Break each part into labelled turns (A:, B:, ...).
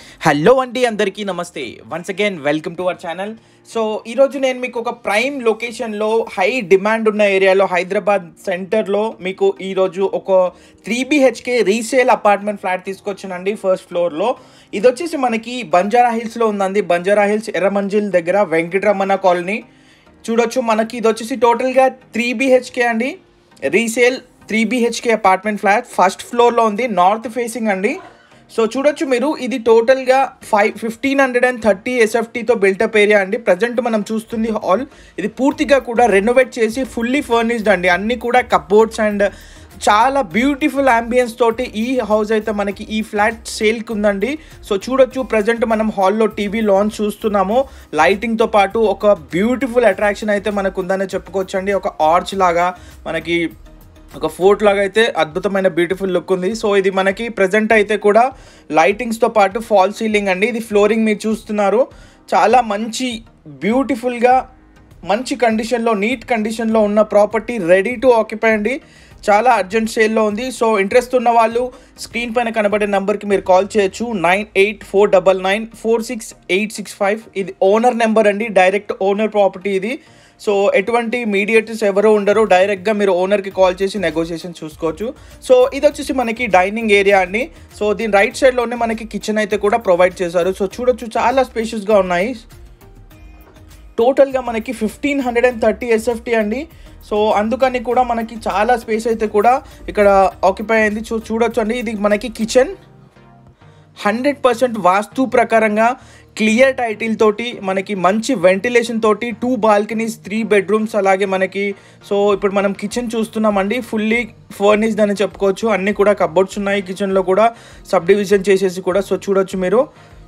A: hello అండి అందరికీ నమస్తే once again welcome to our channel so ఈరోజు నేను మీకు ఒక ప్రైమ్ లొకేషన్లో హై డిమాండ్ ఉన్న ఏరియాలో హైదరాబాద్ సెంటర్లో మీకు ఈరోజు ఒక three BHK resale apartment flat తీసుకొచ్చానండి ఫస్ట్ ఫ్లోర్లో ఇది వచ్చేసి మనకి బంజారా హిల్స్లో ఉందండి బంజారా హిల్స్ ఎర్రమంజిల్ దగ్గర వెంకటరమణ కాలనీ చూడొచ్చు మనకి ఇది వచ్చేసి టోటల్గా త్రీ బిహెచ్కే అండి resale three BHK apartment flat first ఫ్లోర్లో ఉంది నార్త్ ఫేసింగ్ అండి సో చూడొచ్చు మీరు ఇది టోటల్గా five fifteen hundred and thirty ఎస్ఎఫ్టీతో బిల్టప్ ఏరియా అండి ప్రజెంట్ మనం చూస్తుంది హాల్ ఇది పూర్తిగా కూడా రెనోవేట్ చేసి ఫుల్లీ ఫర్నిష్డ్ అండి అన్నీ కూడా కప్బోర్డ్స్ అండ్ చాలా బ్యూటిఫుల్ అంబియన్స్ తోటి ఈ హౌస్ అయితే మనకి ఈ ఫ్లాట్ సేల్కి ఉందండి సో చూడొచ్చు ప్రజెంట్ మనం హాల్లో టీవీ లాంచ్ చూస్తున్నాము లైటింగ్తో పాటు ఒక బ్యూటిఫుల్ అట్రాక్షన్ అయితే మనకు ఉందని చెప్పుకోవచ్చు అండి ఒక ఆర్చ్ లాగా మనకి ఒక ఫోర్ట్ లాగా అయితే అద్భుతమైన బ్యూటిఫుల్ లుక్ ఉంది సో ఇది మనకి ప్రజెంట్ అయితే కూడా లైటింగ్స్తో పాటు ఫాల్ సీలింగ్ అండి ఇది ఫ్లోరింగ్ మీరు చూస్తున్నారు చాలా మంచి బ్యూటిఫుల్గా మంచి కండిషన్లో నీట్ కండిషన్లో ఉన్న ప్రాపర్టీ రెడీ టు ఆక్యుపై అండి చాలా అర్జెంట్ సేల్లో ఉంది సో ఇంట్రెస్ట్ ఉన్న వాళ్ళు స్క్రీన్ పైన కనబడే నెంబర్కి మీరు కాల్ చేయొచ్చు nine eight four double nine four six eight six five ఇది ఓనర్ నెంబర్ అండి డైరెక్ట్ ఓనర్ ప్రాపర్టీ ఇది సో ఎటువంటి మీడియేటర్స్ ఎవరు ఉండరు డైరెక్ట్గా మీరు ఓనర్కి కాల్ చేసి నెగోషియేషన్ చూసుకోవచ్చు సో ఇది వచ్చేసి మనకి డైనింగ్ ఏరియా అండి సో దీని రైట్ సైడ్లోనే మనకి కిచెన్ అయితే కూడా ప్రొవైడ్ చేశారు సో చూడొచ్చు చాలా స్పేషియస్గా ఉన్నాయి టోటల్గా మనకి fifteen hundred and thirty SFT అండి సో అందుకని కూడా మనకి చాలా స్పేస్ అయితే కూడా ఇక్కడ ఆక్యుపై అయింది చూ చూడొచ్చు అండి ఇది మనకి కిచెన్ హండ్రెడ్ పర్సెంట్ వాస్తు ప్రకారంగా క్లియర్ టైటిల్ తోటి మనకి మంచి వెంటిలేషన్ తోటి టూ బాల్కనీస్ త్రీ బెడ్రూమ్స్ అలాగే మనకి సో ఇప్పుడు మనం కిచెన్ చూస్తున్నామండి ఫుల్లీ ఫర్నిష్డ్ అని చెప్పుకోవచ్చు అన్నీ కూడా కబోర్డ్స్ ఉన్నాయి కిచెన్లో కూడా సబ్ డివిజన్ చేసేసి కూడా సో చూడొచ్చు మీరు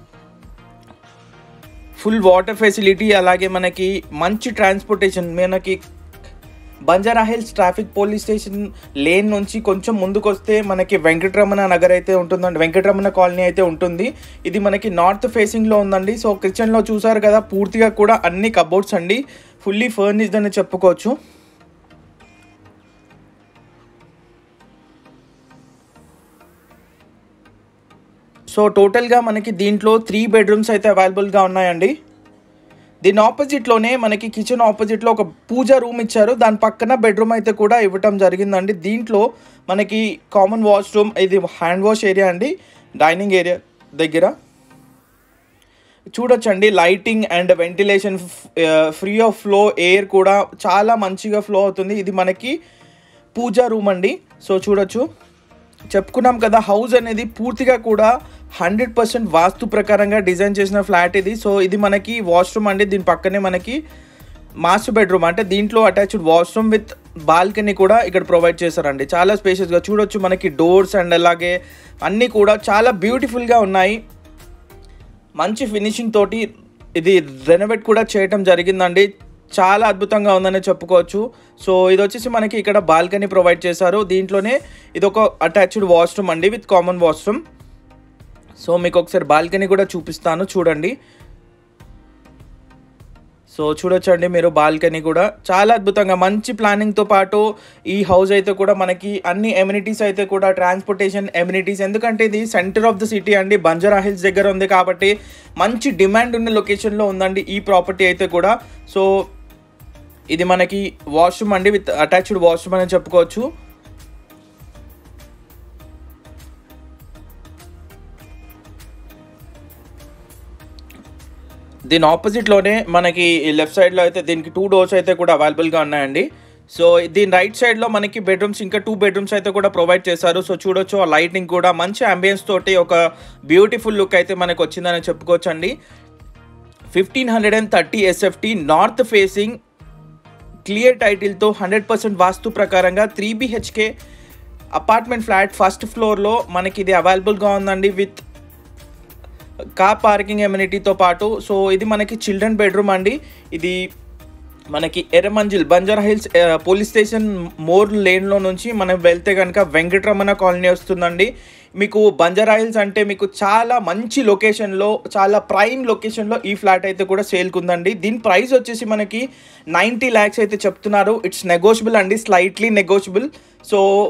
A: ఫుల్ వాటర్ ఫెసిలిటీ అలాగే మనకి మంచి ట్రాన్స్పోర్టేషన్ మనకి Banjara Hills traffic police station lane నుంచి కొంచెం ముందుకు వస్తే మనకి వెంకటరమణ నగర్ అయితే ఉంటుందండి వెంకటరమణ కాలనీ అయితే ఉంటుంది ఇది మనకి నార్త్ ఫేసింగ్లో ఉందండి సో కిచెన్లో చూసారు కదా పూర్తిగా కూడా అన్ని కబోర్డ్స్ అండి ఫుల్లీ ఫర్నిష్డ్ అని చెప్పుకోవచ్చు సో టోటల్గా మనకి దీంట్లో త్రీ బెడ్రూమ్స్ అయితే అవైలబుల్గా ఉన్నాయండి దీని ఆపోజిట్లోనే మనకి కిచెన్ ఆపోజిట్లో ఒక పూజ రూమ్ ఇచ్చారు దాని పక్కన బెడ్రూమ్ అయితే కూడా ఇవ్వటం జరిగిందండి దీంట్లో మనకి కామన్ వాష్రూమ్ ఇది హ్యాండ్ వాష్ ఏరియా అండి డైనింగ్ ఏరియా దగ్గర చూడొచ్చండి lighting and ventilation free of flow air కూడా చాలా మంచిగా ఫ్లో అవుతుంది ఇది మనకి పూజా రూమ్ అండి సో చూడొచ్చు చెప్పుకున్నాం కదా హౌస్ అనేది పూర్తిగా కూడా హండ్రెడ్ పర్సెంట్ వాస్తు ప్రకారంగా డిజైన్ చేసిన ఫ్లాట్ ఇది సో ఇది మనకి వాష్రూమ్ అండి దీని పక్కనే మనకి మాస్టర్ బెడ్రూమ్ అంటే దీంట్లో అటాచ్డ్ వాష్రూమ్ విత్ బాల్కనీ కూడా ఇక్కడ ప్రొవైడ్ చేశారండి చాలా స్పేషియస్గా చూడొచ్చు మనకి డోర్స్ అండ్ అలాగే అన్నీ కూడా చాలా బ్యూటిఫుల్గా ఉన్నాయి మంచి ఫినిషింగ్ తోటి ఇది రెనోవేట్ కూడా చేయటం జరిగిందండి చాలా అద్భుతంగా ఉందని చెప్పుకోవచ్చు సో ఇది వచ్చేసి మనకి ఇక్కడ బాల్కనీ ప్రొవైడ్ చేశారు దీంట్లోనే ఇది ఒక అటాచ్డ్ వాష్రూమ్ అండి విత్ కామన్ వాష్రూమ్ సో మీకు ఒకసారి బాల్కనీ కూడా చూపిస్తాను చూడండి సో చూడొచ్చండి మీరు బాల్కనీ కూడా చాలా అద్భుతంగా మంచి ప్లానింగ్తో పాటు ఈ హౌస్ అయితే కూడా మనకి అన్ని ఎమ్యూనిటీస్ అయితే కూడా ట్రాన్స్పోర్టేషన్ ఎమ్యూనిటీస్ ఎందుకంటే ఇది సెంటర్ ఆఫ్ ద సిటీ అండి బంజారా హిల్స్ దగ్గర ఉంది కాబట్టి మంచి డిమాండ్ ఉన్న లొకేషన్లో ఉందండి ఈ ప్రాపర్టీ అయితే కూడా సో ఇది మనకి వాష్రూమ్ అండి విత్ అటాచ్డ్ వాష్రూమ్ అని చెప్పుకోవచ్చు దీని ఆపోజిట్లోనే మనకి లెఫ్ట్ సైడ్లో అయితే దీనికి టూ డోర్స్ అయితే కూడా అవైలబుల్గా ఉన్నాయండి సో దీని రైట్ సైడ్లో మనకి బెడ్రూమ్స్ ఇంకా టూ బెడ్రూమ్స్ అయితే కూడా ప్రొవైడ్ చేశారు సో చూడొచ్చు ఆ లైటింగ్ కూడా మంచి అంబియన్స్ తోటి ఒక బ్యూటిఫుల్ లుక్ అయితే మనకు వచ్చిందని చెప్పుకోవచ్చు అండి fifteen hundred and thirty SFT north facing clear టైటిల్తో హండ్రెడ్ పర్సెంట్ వాస్తు ప్రకారంగా three BHK apartment flat first ఫ్లోర్లో మనకి ఇది అవైలబుల్గా ఉందండి విత్ కార్ పార్కింగ్ ఎమ్యూనిటీతో పాటు సో ఇది మనకి చిల్డ్రన్ బెడ్రూమ్ అండి ఇది మనకి ఎర్రమంజిల్ బంజారా హిల్స్ పోలీస్ స్టేషన్ మోర్ లేన్లో నుంచి మనం వెళ్తే కనుక వెంకటరమణ కాలనీ వస్తుందండి మీకు బంజారా హిల్స్ అంటే మీకు చాలా మంచి లొకేషన్లో చాలా ప్రైమ్ లొకేషన్లో ఈ ఫ్లాట్ అయితే కూడా సేల్కి ఉందండి దీని ప్రైస్ వచ్చేసి మనకి నైంటీ ల్యాక్స్ అయితే చెప్తున్నారు ఇట్స్ నెగోషియబుల్ అండి స్లైట్లీ నెగోషియబుల్ సో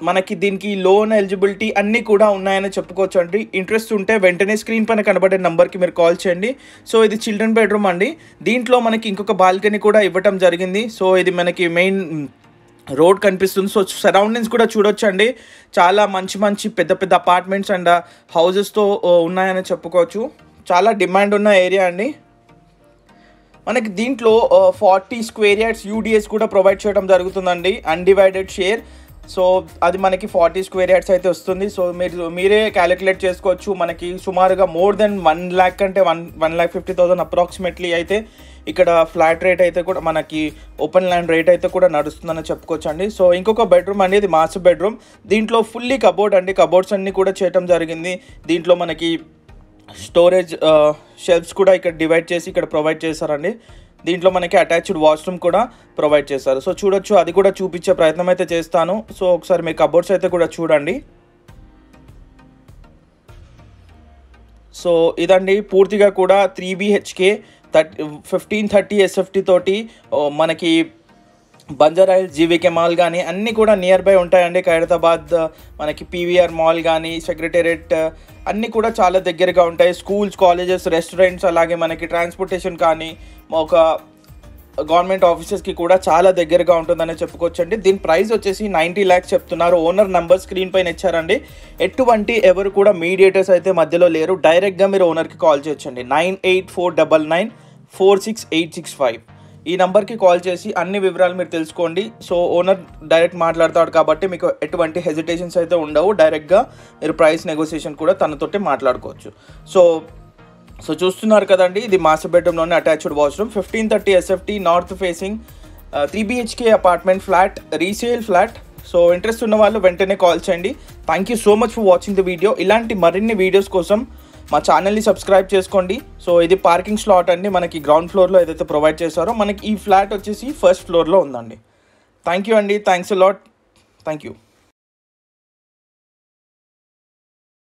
A: మనకి దీనికి లోన్ ఎలిజిబిలిటీ అన్నీ కూడా ఉన్నాయని చెప్పుకోవచ్చు అండి ఇంట్రెస్ట్ ఉంటే వెంటనే స్క్రీన్ పైన కనబడే నెంబర్కి మీరు కాల్ చేయండి సో ఇది చిల్డ్రన్ బెడ్రూమ్ అండి దీంట్లో మనకి ఇంకొక బాల్కనీ కూడా ఇవ్వటం జరిగింది సో ఇది మనకి మెయిన్ రోడ్ కనిపిస్తుంది సో సరౌండింగ్స్ కూడా చూడొచ్చండి చాలా మంచి మంచి పెద్ద పెద్ద అపార్ట్మెంట్స్ అండ్ హౌజెస్తో ఉన్నాయని చెప్పుకోవచ్చు చాలా డిమాండ్ ఉన్న ఏరియా అండి మనకి దీంట్లో ఫార్టీ స్క్వేర్ యార్డ్స్ యూడిఎస్ కూడా ప్రొవైడ్ చేయడం జరుగుతుందండి అన్డివైడెడ్ షేర్ సో అది మనకి ఫార్టీ స్క్వేర్ యార్డ్స్ అయితే వస్తుంది సో మీరు మీరే క్యాలిక్యులేట్ చేసుకోవచ్చు మనకి సుమారుగా మోర్ దెన్ వన్ ల్యాక్ అంటే one one lakh fifty thousand approximately అయితే ఇక్కడ ఫ్లాట్ రేట్ అయితే కూడా మనకి ఓపెన్ ల్యాండ్ రేట్ అయితే కూడా నడుస్తుందని చెప్పుకోవచ్చు అండి సో ఇంకొక బెడ్రూమ్ అనేది మాస్టర్ బెడ్రూమ్ దీంట్లో ఫుల్లీ కబోర్డ్ అండి కబోర్డ్స్ అన్నీ కూడా చేయడం జరిగింది దీంట్లో మనకి స్టోరేజ్ షెల్ఫ్స్ కూడా ఇక్కడ డివైడ్ చేసి ఇక్కడ ప్రొవైడ్ చేశారండి దీంట్లో మనకి అటాచ్డ్ వాష్రూమ్ కూడా ప్రొవైడ్ చేశారు సో చూడొచ్చు అది కూడా చూపించే ప్రయత్నం అయితే చేస్తాను సో ఒకసారి మీ కబోర్డ్స్ అయితే కూడా చూడండి సో ఇదండి పూర్తిగా కూడా three BHK thirty fifteen thirty SFT తోటి ఓ, మనకి బంజారాయిల్ జీవికే మాల్ కానీ అన్నీ కూడా నియర్ బై ఉంటాయండి ఖైరతాబాద్ మనకి పీవీఆర్ మాల్ కానీ సెక్రటేరియట్ అన్నీ కూడా చాలా దగ్గరగా ఉంటాయి స్కూల్స్ కాలేజెస్ రెస్టారెంట్స్ అలాగే మనకి ట్రాన్స్పోర్టేషన్ కానీ ఒక గవర్నమెంట్ ఆఫీసెస్కి కూడా చాలా దగ్గరగా ఉంటుందని చెప్పుకోవచ్చండి దీని ప్రైస్ వచ్చేసి నైంటీ ల్యాక్స్ చెప్తున్నారు ఓనర్ నంబర్ స్క్రీన్ పైన ఇచ్చారండి ఎటువంటి ఎవరు కూడా మీడియేటర్స్ అయితే మధ్యలో లేరు డైరెక్ట్గా మీరు ఓనర్కి కాల్ చేయొచ్చండి nine eight four double nine four six eight six five ఈ నెంబర్కి కాల్ చేసి అన్ని వివరాలు మీరు తెలుసుకోండి సో ఓనర్ డైరెక్ట్ మాట్లాడతాడు కాబట్టి మీకు ఎటువంటి హెజిటేషన్స్ అయితే ఉండవు డైరెక్ట్గా మీరు ప్రైస్ నెగోసియేషన్ కూడా తనతోటి మాట్లాడుకోవచ్చు సో సో చూస్తున్నారు కదండి ఇది మాస్టర్ బెడ్రూమ్లోనే attached washroom fifteen thirty SFT north facing three BHK apartment flat resale flat so interest ఉన్న వాళ్ళు వెంటనే కాల్ చేయండి thank you so much for watching the video ఇలాంటి మరిన్ని వీడియోస్ కోసం మా ఛానల్ని సబ్స్క్రైబ్ చేసుకోండి సో ఇది పార్కింగ్ స్లాట్ అండి మనకి గ్రౌండ్ ఫ్లోర్లో ఏదైతే ప్రొవైడ్ చేశారో మనకి ఈ ఫ్లాట్ వచ్చేసి ఫస్ట్ ఫ్లోర్లో ఉందండి థ్యాంక్ యూ అండి థ్యాంక్స్ లాట్ థ్యాంక్ యూ